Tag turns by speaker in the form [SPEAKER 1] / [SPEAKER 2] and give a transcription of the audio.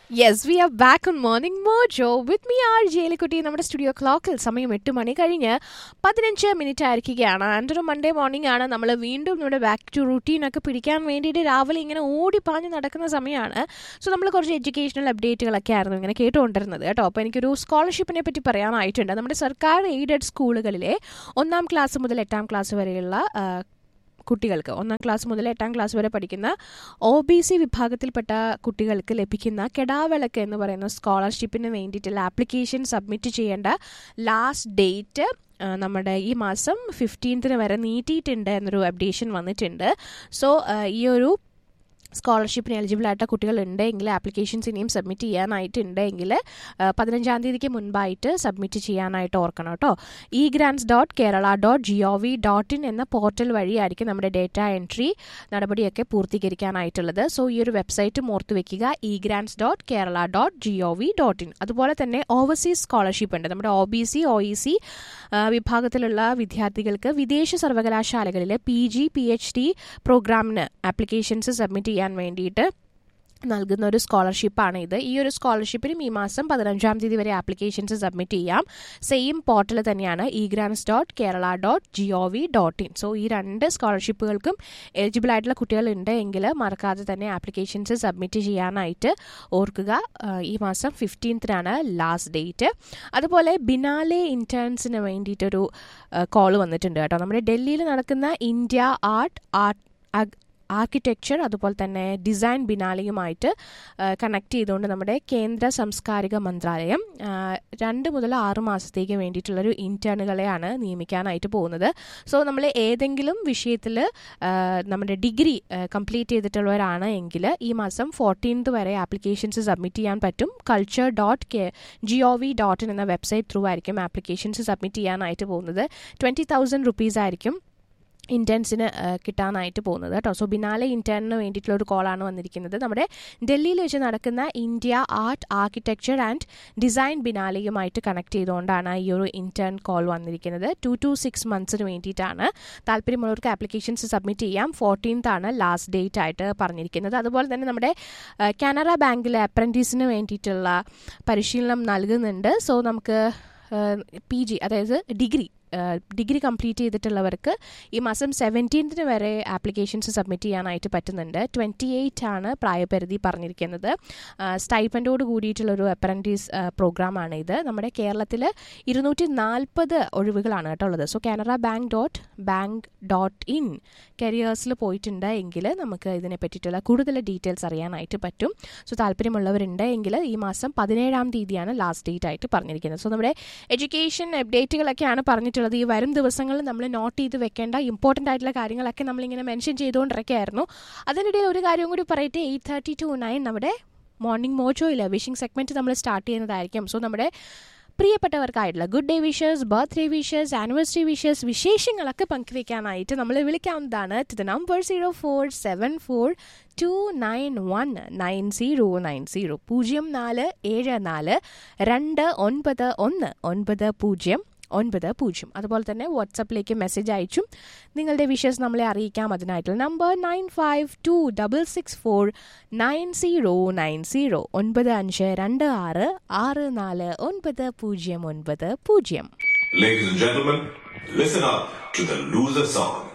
[SPEAKER 1] Yes we are back on Morning Mojo with me R Jailikutty നമ്മുടെ studio ക്ലോക്കിൽ സമയം എട്ട് മണി കഴിഞ്ഞ് പതിനഞ്ച് മിനിറ്റ് ആയിരിക്കുകയാണ് ആൻഡ് ഒരു മൺഡേ മോർണിംഗ് ആണ് നമ്മൾ വീണ്ടും നമ്മുടെ ബാക്ക് ടു റുട്ടീനൊക്കെ പിടിക്കാൻ വേണ്ടിയിട്ട് രാവിലെ ഇങ്ങനെ ഓടിപ്പാഞ്ഞ് നടക്കുന്ന സമയമാണ് സോ നമ്മൾ കുറച്ച് എഡ്യൂക്കേഷണൽ അപ്ഡേറ്റുകളൊക്കെ ആയിരുന്നു ഇങ്ങനെ കേട്ടുകൊണ്ടിരുന്നത് കേട്ടോ അപ്പോൾ എനിക്കൊരു സ്കോളർഷിപ്പിനെ പറ്റി പറയാനായിട്ടുണ്ട് നമ്മുടെ സർക്കാർ എയ്ഡഡ് സ്കൂളുകളിലെ ഒന്നാം ക്ലാസ് മുതൽ എട്ടാം ക്ലാസ് വരെയുള്ള ആ, കുട്ടികൾക്ക് ഒന്നാം ക്ലാസ് മുതൽ എട്ടാം ക്ലാസ് വരെ പഠിക്കുന്ന ഒ ബി സി വിഭാഗത്തിൽപ്പെട്ട കുട്ടികൾക്ക് ലഭിക്കുന്ന കെടാവിളക്ക് എന്ന് പറയുന്ന സ്കോളർഷിപ്പിന് വേണ്ടിയിട്ടുള്ള ആപ്ലിക്കേഷൻ സബ്മിറ്റ് ചെയ്യേണ്ട ലാസ്റ്റ് ഡേറ്റ് നമ്മുടെ ഈ മാസം ഫിഫ്റ്റീൻത്തിന് വരെ നീട്ടിയിട്ടുണ്ട് എന്നൊരു അപ്ഡേഷൻ വന്നിട്ടുണ്ട് സോ ഈ ഒരു സ്കോളർഷിപ്പിന് എലിജിബിൾ ആയിട്ട് കുട്ടികൾ ഉണ്ടെങ്കിൽ ആപ്ലിക്കേഷൻസ് ഇനിയും സബ്മിറ്റ് ചെയ്യാനായിട്ടുണ്ടെങ്കിൽ പതിനഞ്ചാം തീയതിക്ക് മുൻപായിട്ട് സബ്മിറ്റ് ചെയ്യാനായിട്ട് ഓർക്കണം കേട്ടോ E grants dot Kerala dot G O V dot in എന്ന പോർട്ടൽ വഴിയായിരിക്കും നമ്മുടെ ഡേറ്റ എൻട്രി നടപടിയൊക്കെ പൂർത്തീകരിക്കാനായിട്ടുള്ളത് സോ ഈ ഒരു വെബ്സൈറ്റ് ഓർത്ത് വെക്കുക E grants dot Kerala dot G O V dot in അതുപോലെ തന്നെ ഓവർസീസ് സ്കോളർഷിപ്പ് ഉണ്ട് നമ്മുടെ O B C O E C വിഭാഗത്തിലുള്ള വിദ്യാർത്ഥികൾക്ക് വിദേശ സർവകലാശാലകളിലെ P G P H D പ്രോഗ്രാമിന് ആപ്ലിക്കേഷൻസ് സബ്മിറ്റ് ചെയ്യാൻ വേണ്ടിയിട്ട് നൽകുന്ന ഒരു സ്കോളർഷിപ്പാണ് ഇത് ഈ ഒരു സ്കോളർഷിപ്പിനും ഈ മാസം പതിനഞ്ചാം തീയതി വരെ ആപ്ലിക്കേഷൻസ് സബ്മിറ്റ് ചെയ്യാം സെയിം പോർട്ടൽ തന്നെയാണ് E grants dot Kerala dot G O V dot in so ഈ രണ്ട് സ്കോളർഷിപ്പുകൾക്കും എലിജിബിൾ ആയിട്ടുള്ള കുട്ടികൾ ഉണ്ട് എങ്കിൽ മറക്കാതെ തന്നെ ആപ്ലിക്കേഷൻസ് സബ്മിറ്റ് ചെയ്യാനായിട്ട് ഓർക്കുക ആ, ഈ മാസം ഫിഫ്റ്റീൻത്തിനാണ് ലാസ്റ്റ് ഡേറ്റ് അതുപോലെ ബിനാലെ ഇൻറ്റേൺസിന് വേണ്ടിയിട്ടൊരു കോൾ വന്നിട്ടുണ്ട് കേട്ടോ നമ്മുടെ ഡൽഹിയിൽ നടക്കുന്ന ഇന്ത്യ ആർട്ട് ആർട്ട് ആർക്കിടെക്ചർ അതുപോലെ തന്നെ ഡിസൈൻ ബിനാലിയുമായിട്ട് കണക്ട് ചെയ്തുകൊണ്ട് നമ്മുടെ കേന്ദ്ര സാംസ്കാരിക മന്ത്രാലയം ആ, രണ്ട് മുതൽ ആറ് മാസത്തേക്ക് വേണ്ടിയിട്ടുള്ളൊരു ഇൻറ്റേണുകളെയാണ് നിയമിക്കാനായിട്ട് പോകുന്നത് സോ നമ്മൾ ഏതെങ്കിലും വിഷയത്തിൽ നമ്മുടെ ഡിഗ്രി കംപ്ലീറ്റ് ചെയ്തിട്ടുള്ളവരാണ് എങ്കിൽ ഈ മാസം ഫോർട്ടീൻത്ത് വരെ ആപ്ലിക്കേഷൻസ് സബ്മിറ്റ് ചെയ്യാൻ പറ്റും culture dot K G O V dot in എന്ന വെബ്സൈറ്റ് ത്രൂ ആയിരിക്കും ആപ്ലിക്കേഷൻസ് സബ്മിറ്റ് ചെയ്യാനായിട്ട് പോകുന്നത് ട്വൻറ്റി തൗസൻഡ് റുപ്പീസ് ആയിരിക്കും ഇൻറ്റേൺസിന് കിട്ടാനായിട്ട് പോകുന്നത് കേട്ടോ സോ ബിനാലെ ഇൻറ്റേണിന് വേണ്ടിയിട്ടുള്ള ഒരു കോളാണ് വന്നിരിക്കുന്നത് നമ്മുടെ ഡൽഹിയിൽ വെച്ച് നടക്കുന്ന India art architecture and design ബിനാലെയുമായിട്ട് കണക്ട് ചെയ്തുകൊണ്ടാണ് ഈ ഒരു ഇൻറ്റേൺ കോൾ വന്നിരിക്കുന്നത് ടു ടു സിക്സ് മന്ത്സിന് വേണ്ടിയിട്ടാണ് താല്പര്യമുള്ളവർക്ക് ആപ്ലിക്കേഷൻസ് സബ്മിറ്റ് ചെയ്യാം ഫോർട്ടീൻത്ത് ആണ് ലാസ്റ്റ് ഡേറ്റ് ആയിട്ട് പറഞ്ഞിരിക്കുന്നത് അതുപോലെ തന്നെ നമ്മുടെ ആ, കാനറ ബാങ്കിലെ അപ്രൻറ്റീസിന് വേണ്ടിയിട്ടുള്ള പരിശീലനം നൽകുന്നുണ്ട് സോ നമുക്ക് പി ജി അതായത് ഡിഗ്രി ഡിഗ്രി കംപ്ലീറ്റ് ചെയ്തിട്ടുള്ളവർക്ക് ഈ മാസം സെവൻറ്റീൻത്തിന് വരെ ആപ്ലിക്കേഷൻസ് സബ്മിറ്റ് ചെയ്യാനായിട്ട് പറ്റുന്നുണ്ട് ട്വൻറ്റി എയ്റ്റ് ആണ് പ്രായപരിധി പറഞ്ഞിരിക്കുന്നത് സ്റ്റൈപ്പൻഡോട് കൂടിയിട്ടുള്ളൊരു അപ്രൻറ്റീസ് പ്രോഗ്രാമാണ് ഇത് നമ്മുടെ കേരളത്തിൽ ഇരുന്നൂറ്റി നാൽപ്പത് ഒഴിവുകളാണ് കേട്ടോ ഉള്ളത് so Canara bank dot bank dot in കരിയേഴ്സിൽ പോയിട്ടുണ്ട് എങ്കിൽ നമുക്ക് ഇതിനെ പറ്റിയിട്ടുള്ള കൂടുതൽ ഡീറ്റെയിൽസ് അറിയാനായിട്ട് പറ്റും സോ താല്പര്യമുള്ളവരുണ്ട് എങ്കിൽ ഈ മാസം പതിനേഴാം തീയതിയാണ് ലാസ്റ്റ് ഡേറ്റ് ആയിട്ട് പറഞ്ഞിരിക്കുന്നത് സോ നമ്മുടെ എഡ്യൂക്കേഷൻ അപ്ഡേറ്റുകളൊക്കെയാണ് പറഞ്ഞിട്ടുള്ളത് ഈ വരും ദിവസങ്ങളിൽ നമ്മൾ നോട്ട് ചെയ്ത് വെക്കേണ്ട ഇമ്പോർട്ടൻ്റ് ആയിട്ടുള്ള കാര്യങ്ങളൊക്കെ നമ്മളിങ്ങനെ മെൻഷൻ ചെയ്തുകൊണ്ടിരിക്കുകയായിരുന്നു അതിനിടയിൽ ഒരു കാര്യം കൂടി പറയട്ടെ എയ്റ്റ് തേർട്ടി ടു നയൻ നമ്മുടെ മോർണിംഗ് മോജോയിൽ വിഷിംഗ് സെഗ്മെൻറ്റ് നമ്മൾ സ്റ്റാർട്ട് ചെയ്യുന്നതായിരിക്കും സോ നമ്മുടെ പ്രിയപ്പെട്ടവർക്കായിട്ടുള്ള good day wishers birthday wishers anniversary wishers വിശേഷങ്ങളൊക്കെ പങ്കുവെക്കാനായിട്ട് നമ്മൾ വിളിക്കാവുന്നതാണ് to the number zero four seven four two nine one nine zero nine zero പൂജ്യം നാല് ഏഴ് നാല് രണ്ട് ഒൻപത് ഒന്ന് ഒൻപത് പൂജ്യം ഒൻപത് പൂജ്യം അതുപോലെ തന്നെ വാട്സപ്പിലേക്ക് മെസ്സേജ് അയച്ചും നിങ്ങളുടെ വിഷസ് നമ്മളെ അറിയിക്കാം അതിനായിട്ടുള്ള number nine five two double six four nine zero nine zero ഒൻപത് അഞ്ച് രണ്ട് ആറ് ആറ് നാല് ഒൻപത് പൂജ്യം ഒൻപത് പൂജ്യം
[SPEAKER 2] Ladies and gentlemen, listen up to the loser song.